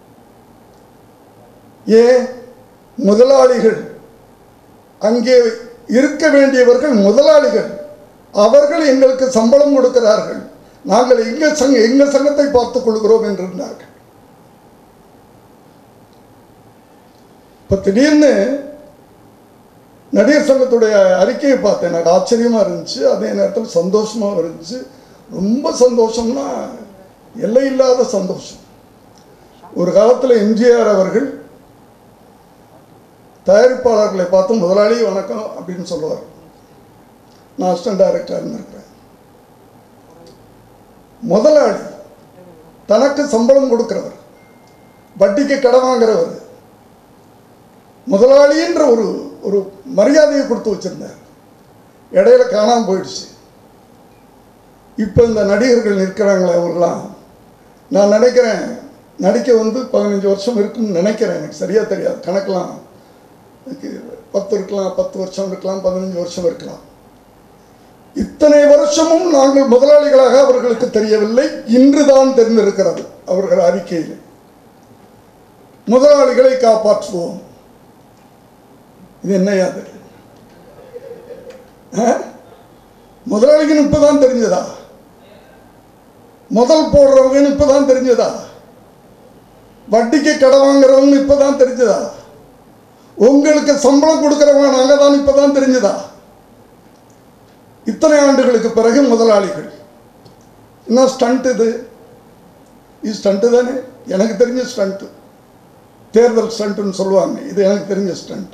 ஏன் முதலாளிகள் அங்கே இருக்க வேண்டியவர்கள் முதலாளிகள் அவர்கள் எங்களுக்கு சம்பளம் கொடுக்கிறார்கள் நாங்கள் எங்கள் சங்க எங்கள் சங்கத்தை பார்த்துக் கொள்கிறோம் என்றிருந்தார்கள் இப்போ திடீர்னு நடிகர் சங்கத்துடைய அறிக்கையை பார்த்தேன் எனக்கு ஆச்சரியமாக இருந்துச்சு அதே நேரத்தில் சந்தோஷமாகவும் இருந்துச்சு ரொம்ப சந்தோஷம்னா எல்லையில்லாத சந்தோஷம் ஒரு காலத்தில் எம்ஜிஆர் அவர்கள் தயாரிப்பாளர்களை பார்த்து முதலாளி வணக்கம் அப்படின்னு சொல்லுவார் நான் அசிஸ்டன்ட் டைரக்டராக இருந்திருக்கிறேன் முதலாளி தனக்கு சம்பளம் கொடுக்கிறவர் வட்டிக்கு கடன் வாங்குறவர் முதலாளின்ற ஒரு ஒரு மரியாதையை கொடுத்து வச்சிருந்தார் இடையில காணாமல் போயிடுச்சு இப்போ இந்த நடிகர்கள் நிற்கிறாங்களே அவங்களாம் நான் நினைக்கிறேன் நடிக்க வந்து பதினஞ்சு வருஷம் இருக்கும்னு நினைக்கிறேன் எனக்கு சரியாக தெரியாது கணக்கெலாம் எனக்கு பத்து இருக்கலாம் பத்து வருஷம் இருக்கலாம் பதினஞ்சு வருஷம் இருக்கலாம் இத்தனை வருஷம் வருஷமும் நாங்கள் முதலாளிகளாக அவர்களுக்கு தெரியவில்லை இன்றுதான் தெரிந்திருக்கிறது அவர்கள் அறிக்கையில் முதலாளிகளை காப்பாற்றுவோம் இது என்னையா அது ஆ? முதலாளிக்குன்னு இப்பதான் தெரிஞ்சதா முதல் போடுறவங்கன்னு இப்பதான் தெரிஞ்சதா வட்டிக்கு கடை வாங்குறவங்க இப்பதான் தெரிஞ்சதா உங்களுக்கு சம்பளம் கொடுக்குறவங்க நாங்க தான் இப்பதான் தெரிஞ்சதா இத்தனை ஆண்டுகளுக்கு பிறகு முதலாளிகள் என்ன ஸ்டண்ட் இது இது ஸ்டண்ட்டு தானே எனக்கு தெரிஞ்ச ஸ்டண்ட்டு தேர்தல் ஸ்டண்ட்டுன்னு சொல்லுவாங்க இது எனக்கு தெரிஞ்ச ஸ்டண்ட்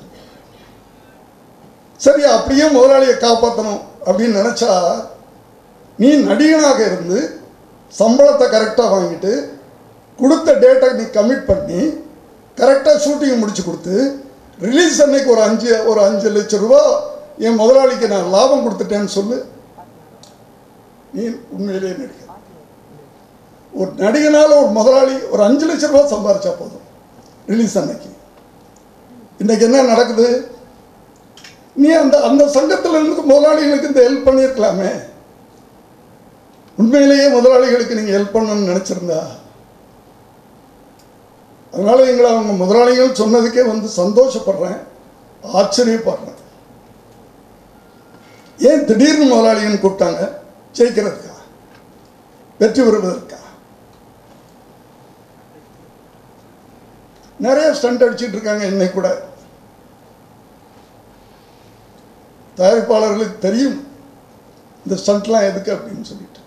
சரி அப்படியே முதலாளியை காப்பாற்றணும் அப்படின்னு நினச்சா நீ நடிகனாக இருந்து சம்பளத்தை கரெக்டாக வாங்கிட்டு கொடுத்த டேட்டை நீ கமிட் பண்ணி கரெக்டாக ஷூட்டிங் முடிச்சு கொடுத்து ரிலீஸ் அன்னைக்கு ஒரு அஞ்சு ஒரு அஞ்சு லட்சம் ரூபா என் முதலாளிக்கு நான் லாபம் கொடுத்துட்டேன்னு சொல்லு நீ உண்மையிலேயே நடிகர் ஒரு நடிகனால் ஒரு முதலாளி ஒரு அஞ்சு லட்சம் ரூபா சம்பாரிச்சா போதும் ரிலீஸ் அன்னைக்கு இன்னைக்கு என்ன நடக்குது நீ அந்த அந்த சங்கத்தில் இருந்து முதலாளிகளுக்கு இந்த ஹெல்ப் பண்ணியிருக்கலாமே உண்மையிலேயே முதலாளிகளுக்கு நீங்கள் ஹெல்ப் பண்ணணும்னு நினச்சிருந்தா அதனால எங்களை அவங்க முதலாளிகள் சொன்னதுக்கே வந்து சந்தோஷப்படுறேன் ஆச்சரியப்படுறேன் ஏன் திடீர்னு முதலாளின்னு கூப்பிட்டாங்க ஜெயிக்கிறதுக்கா வெற்றி பெறுவதற்கா நிறைய ஸ்டண்ட் அடிச்சிட்டு இருக்காங்க என்னை கூட தயாரிப்பாளர்களுக்கு தெரியும் இந்த ஸ்டண்ட்லாம் எதுக்கு அப்படின்னு சொல்லிட்டு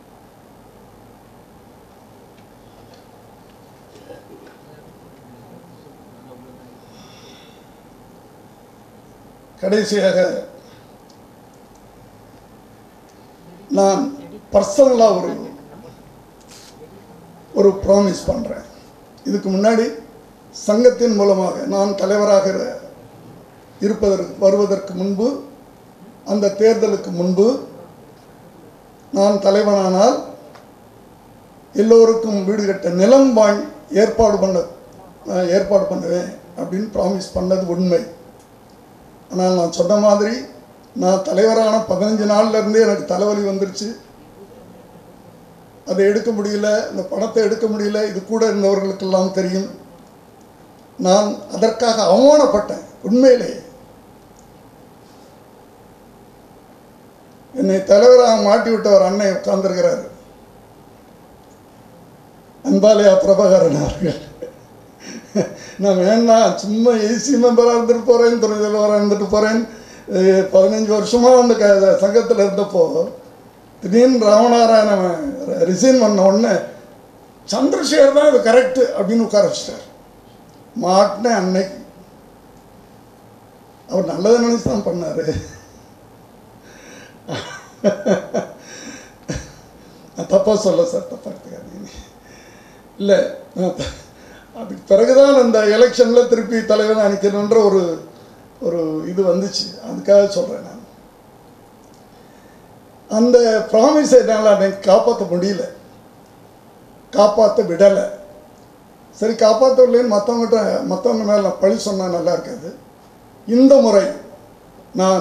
கடைசியாக நான் பர்சனலாக ஒரு ஒரு ப்ராமிஸ் பண்ணுறேன் இதுக்கு முன்னாடி சங்கத்தின் மூலமாக நான் தலைவராக இரு- இருப்பதற்கு வருவதற்கு முன்பு அந்த தேர்தலுக்கு முன்பு நான் தலைவனானால் எல்லோருக்கும் வீடு கட்ட நிலம் வாங்கி ஏற்பாடு பண்ண நான் ஏற்பாடு பண்ணுவேன் அப்படின்னு ப்ராமிஸ் பண்ணது உண்மை ஆனால் நான் சொன்ன மாதிரி நான் தலைவரான பதினஞ்சு நாள்ல இருந்தே எனக்கு தலைவலி வந்துருச்சு அதை எடுக்க முடியல இந்த பணத்தை எடுக்க முடியல இது கூட இருந்தவர்களுக்கெல்லாம் தெரியும் நான் அதற்காக அவமானப்பட்டேன் உண்மையிலே என்னை தலைவராக மாட்டி விட்டவர் அன்னை உட்கார்ந்திருக்கிறார் அன்பாலயா பிரபாகரன் அவர்கள் நான் வேணாம் சும்மா ஏசி மெம்பராக இருந்துட்டு போகிறேன் துணை தலைவராக இருந்துட்டு போகிறேன் பதினஞ்சு வருஷமாக அந்த க சங்கத்தில் இருந்தப்போ திடீர்னு ராமநாராயணன் ரிசைன் பண்ண உடனே சந்திரசேகர் தான் இது கரெக்டு அப்படின்னு உட்கார வச்சிட்டார் மாட்டினேன் அன்னைக்கு அவர் நல்லதை நினைச்சு தான் பண்ணார் நான் தப்பாக சொல்ல சார் தப்பாக எடுத்துக்காதீங்க இல்லை நான் த- அதுக்கு பிறகுதான் அந்த எலெக்ஷனில் திருப்பி தலைவனாக நிற்கணுன்ற ஒரு ஒரு இது வந்துச்சு அதுக்காக சொல்கிறேன் நான் அந்த ப்ராமிஸை என்னால் அன்னைக்கு காப்பாற்ற முடியல காப்பாற்ற விடலை சரி காப்பாற்றவில்லைன்னு மற்றவங்ககிட்ட மற்றவங்க மேலே நான் பழி சொன்னால் நல்லா இருக்காது இந்த முறை நான்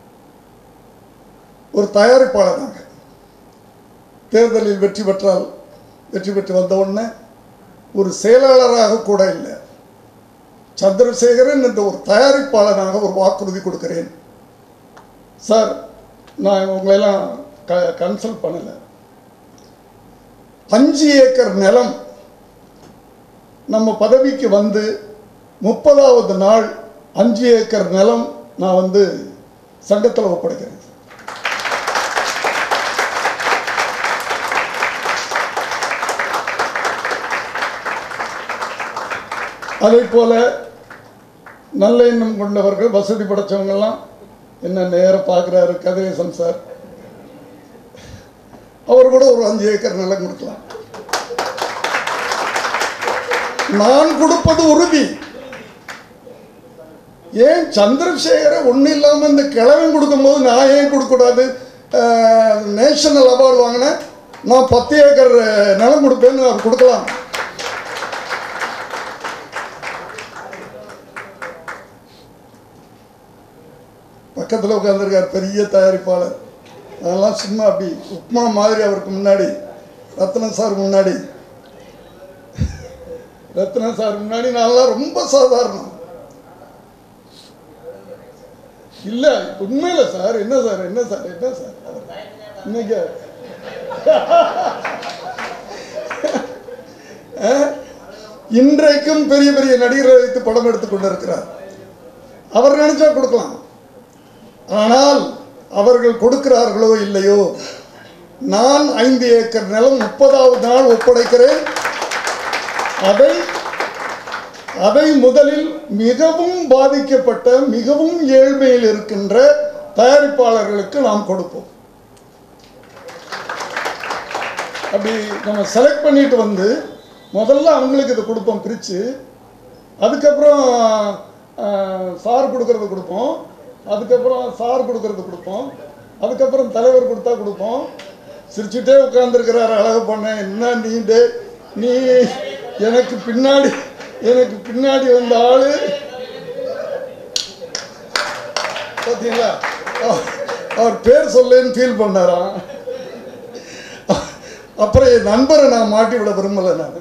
ஒரு தயாரிப்பாளராக தேர்தலில் வெற்றி பெற்றால் வெற்றி பெற்று வந்த உடனே ஒரு செயலாளராக கூட இல்லை சந்திரசேகரன் என்ற ஒரு தயாரிப்பாளராக ஒரு வாக்குறுதி கொடுக்கிறேன் சார் நான் உங்களெல்லாம் க கன்சல்ட் பண்ணலை அஞ்சு ஏக்கர் நிலம் நம்ம பதவிக்கு வந்து முப்பதாவது நாள் அஞ்சு ஏக்கர் நிலம் நான் வந்து சங்கத்தில் ஒப்படைக்கிறேன் அதே போல நல்ல எண்ணம் கொண்டவர்கள் வசதி படைச்சவங்கெல்லாம் என்ன நேரம் பார்க்குறாரு கதிரேசன் சார் அவர் கூட ஒரு அஞ்சு ஏக்கர் நிலம் கொடுக்கலாம் நான் கொடுப்பது உறுதி ஏன் சந்திரசேகரை ஒன்றும் இல்லாமல் இந்த கிழவன் கொடுக்கும்போது நான் ஏன் கொடுக்கக்கூடாது நேஷனல் அவார்டு வாங்கினேன் நான் பத்து ஏக்கர் அஹ், நிலம் கொடுப்பேன்னு அவர் கொடுக்கலாம் பக்கத்தில் உட்காந்துருக்கார் பெரிய தயாரிப்பாளர் அதெல்லாம் சும்மா அப்படி உப்மா மாதிரி அவருக்கு முன்னாடி ரத்னம் சார் முன்னாடி ரத்னம் சார் முன்னாடி நான்லாம் ரொம்ப சாதாரணம் இல்ல உண்மையில சார் என்ன சார் என்ன சார் என்ன சார் இன்னைக்கு அஹ், இன்றைக்கும் பெரிய பெரிய நடிகரை வைத்து படம் எடுத்துக் கொண்டிருக்கிறார் அவர் நினைச்சா கொடுக்கலாம் ஆனால் அவர்கள் கொடுக்கிறார்களோ இல்லையோ நான் ஐந்து ஏக்கர் நிலம் முப்பதாவது நாள் ஒப்படைக்கிறேன் அதை அதை முதலில் மிகவும் பாதிக்கப்பட்ட மிகவும் ஏழ்மையில் இருக்கின்ற தயாரிப்பாளர்களுக்கு நாம் கொடுப்போம் அப்படி நம்ம செலக்ட் பண்ணிட்டு வந்து முதல்ல அவங்களுக்கு இதை கொடுப்போம் பிரித்து அதுக்கப்புறம் ஆஹ், சார் கொடுக்கறது கொடுப்போம் அதுக்கப்புறம் சார் கொடுக்கறது கொடுப்போம் அதுக்கப்புறம் தலைவர் கொடுத்தா கொடுப்போம் சிரிச்சுட்டே உட்காந்துருக்கிறார் அழகு பண்ண என்ன நீ டே நீ எனக்கு பின்னாடி எனக்கு பின்னாடி வந்த ஆளு பார்த்தீங்களா அவர்- அவர் பேர் சொல்லேன்னு ஃபீல் பண்ணாராம் அப்புறம் என் நண்பரை நான் மாட்டி விட விரும்பலை நான்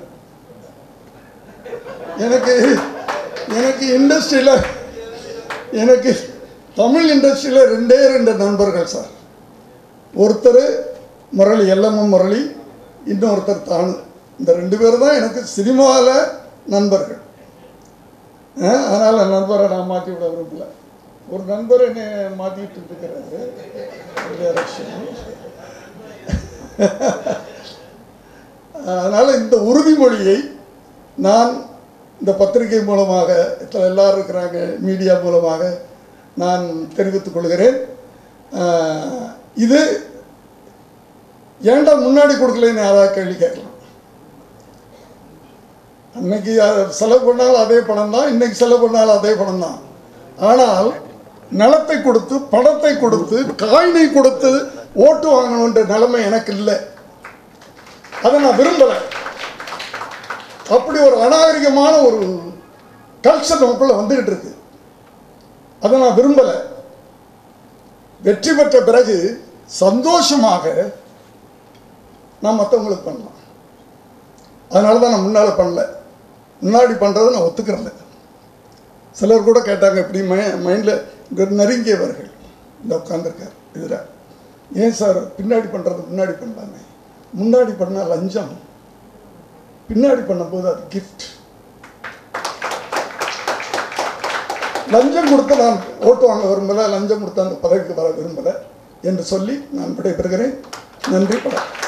எனக்கு எனக்கு இண்டஸ்ட்ரியில் எனக்கு தமிழ் இண்டஸ்ட்ரியில் ரெண்டே ரெண்டு நண்பர்கள் சார் ஒருத்தர் முரளி எல்எம்எம் முரளி இன்னொருத்தர் தானு இந்த ரெண்டு பேர் தான் எனக்கு சினிமாவில் நண்பர்கள் அதனால் நண்பரை நான் மாற்றி விட விரும்பல ஒரு நண்பர் என்னை மாற்றிட்டு இருக்கிறாரு அது வேற விஷயம் அதனால் இந்த உறுதிமொழியை நான் இந்த பத்திரிகை மூலமாக இதில் எல்லாரும் இருக்கிறாங்க மீடியா மூலமாக நான் தெரிவித்துக் கொள்கிறேன் ஆஹ், இது ஏன்டா முன்னாடி கொடுக்கலன்னு யாராவது கேள்வி கேட்கலாம் அன்னைக்கு அஹ், செலவு பண்ணாலும் அதே பணம் தான் இன்னைக்கு செலவு பண்ணாலும் அதே பணம் தான் ஆனால் நிலத்தை கொடுத்து பணத்தை கொடுத்து காயினை கொடுத்து ஓட்டு வாங்கணுன்ற நிலைமை எனக்கு இல்லை அதை நான் விரும்பலை அப்படி ஒரு அநாகரிகமான ஒரு கல்ச்சர் நமக்குள்ள வந்துகிட்டு இருக்கு அதை நான் விரும்பலை வெற்றி பெற்ற பிறகு சந்தோஷமாக நான் மற்றவங்களுக்கு பண்ணலாம் அதனால தான் நான் முன்னால் பண்ணல முன்னாடி பண்ணுறதை நான் ஒத்துக்கிறேன் சிலர் கூட கேட்டாங்க இப்படி மை மைண்டில் நெருங்கியவர்கள் இந்த உட்காந்துருக்கார் இதில் ஏன் சார் பின்னாடி பண்ணுறது முன்னாடி பண்ணலாமே முன்னாடி பண்ணால் லஞ்சம் பின்னாடி பண்ணும்போது அது கிஃப்ட் லஞ்சம் கொடுத்து நான் ஓட்டு வாங்க விரும்பலை லஞ்சம் கொடுத்து அந்த பதவிக்கு வர விரும்பலை என்று சொல்லி நான் விடைபெறுகிறேன் நன்றி படம்